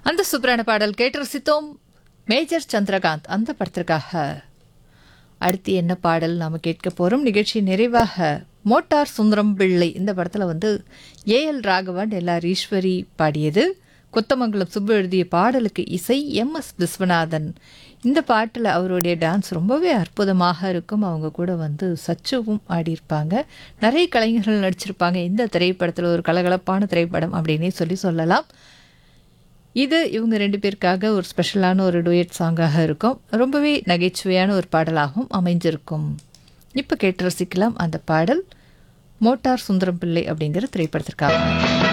அந்த சூப்பரான பாடல் கேட்டு ரசித்தோம் மேஜர் சந்திரகாந்த் அந்த படத்திற்காக அடுத்து என்ன பாடல் நாம் கேட்க போகிறோம் நிகழ்ச்சி நிறைவாக மோட்டார் சுந்தரம் பிள்ளை இந்த படத்தில் வந்து ஏஎல் ராகவன் எல்ஆர் ஈஸ்வரி பாடியது கொத்தமங்கலம் சுப்பு எழுதிய பாடலுக்கு இசை எம் எஸ் விஸ்வநாதன் இந்த பாட்டில் அவருடைய டான்ஸ் ரொம்பவே அற்புதமாக இருக்கும் அவங்க கூட வந்து சச்சுவும் ஆடியிருப்பாங்க நிறைய கலைஞர்கள் நடிச்சிருப்பாங்க இந்த திரைப்படத்தில் ஒரு கலகலப்பான திரைப்படம் அப்படின்னே சொல்லி சொல்லலாம் இது இவங்க ரெண்டு பேருக்காக ஒரு ஸ்பெஷலான ஒரு டுயட் சாங்காக இருக்கும் ரொம்பவே நகைச்சுவையான ஒரு பாடலாகவும் அமைஞ்சிருக்கும் இப்போ கேட்டு ரசிக்கலாம் அந்த பாடல் மோட்டார் சுந்தரம் பிள்ளை அப்படிங்கிற திரைப்படத்திற்காக